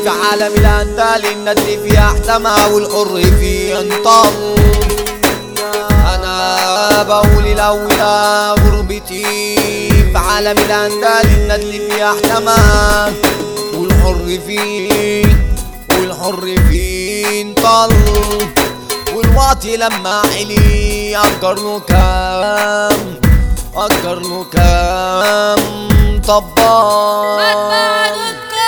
في عالم الأندال الندل في أحتمى والحر في ينطل أنا بقول الأولى غربتي في عالم الأندال الندل في أحتمى والحر في والحر في ينطل والواطي لما علي أفكر له كام أفكر له كام طبال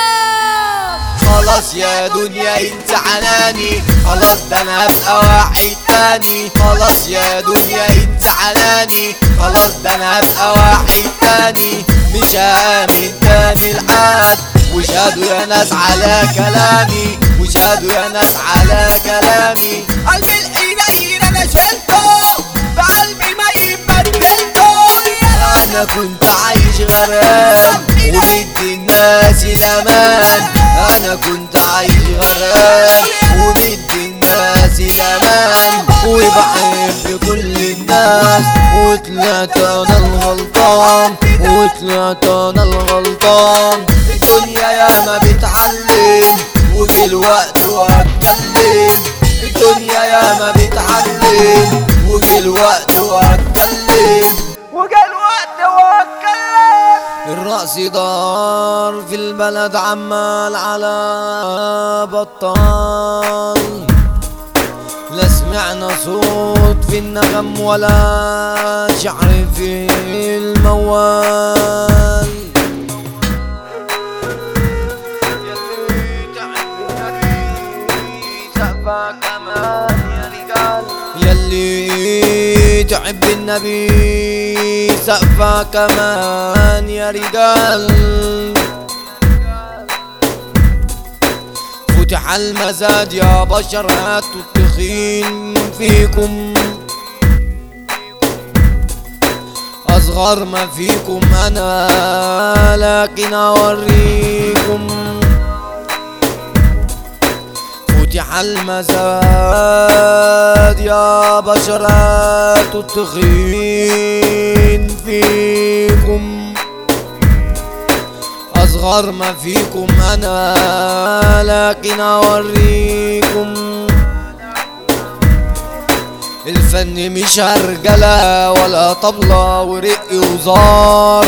خلاص يا دنيا انت عناني خلاص ده انا هبقى واحد تاني خلاص يا دنيا انت عناني خلاص ده انا هبقى واحد تاني مش هامن تاني العاد وشهدوا يا ناس على كلامي وشهدوا يا ناس على كلامي قلبي الحنين انا شلته بقلبي الميت بدلته انا كنت عايش غرام ومدي الناس الامان انا كنت عايش غرام ومدي الناس الامان وبحب كل الناس وطلعت انا الغلطان وطلعت انا الغلطان الدنيا ياما بتعلم وجه الوقت واتكلم الدنيا ياما بتعلم وجه الوقت واتكلم وجه الوقت واتكلم الرأس دار في البلد عمال على بطال لا سمعنا صوت في النغم ولا شعر في الموال يلي تعب النبي سقفة كمان يا رجال فتح المزاد يا بشر هاتوا التخين فيكم أصغر ما فيكم أنا لكن أوريكم فتح المزاد يا بشرات التخين فيكم أصغر ما فيكم أنا لكن أوريكم الفن مش هرجلة ولا طبلة ورق وزار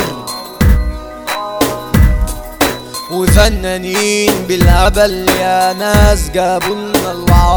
وفنانين بالهبل يا ناس جابوا لنا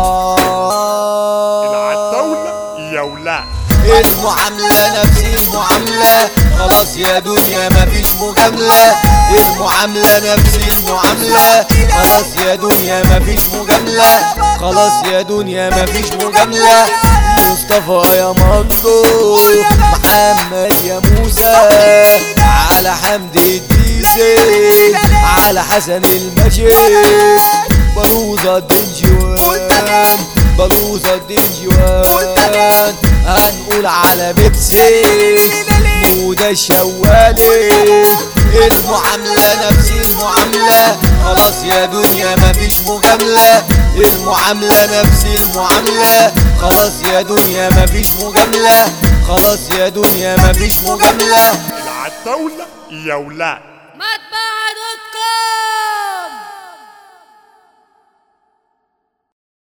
العار العتاولة يا ولاد المعاملة نفس المعاملة خلاص يا دنيا مفيش مجاملة المعاملة نفس المعاملة خلاص يا دنيا مفيش مجاملة خلاص يا دنيا مفيش مجاملة مصطفى يا مانجو محمد يا موسى على حمد الديزل على حسن المجيد بلوزة الدنجوان بلوزة الدنجوان هنقول على بيبسي وده الشوالي المعاملة نفس المعاملة خلاص يا دنيا مفيش مجاملة المعاملة نفس المعاملة خلاص يا دنيا مفيش مجاملة خلاص يا دنيا مفيش مجاملة العتاولة يا ولاد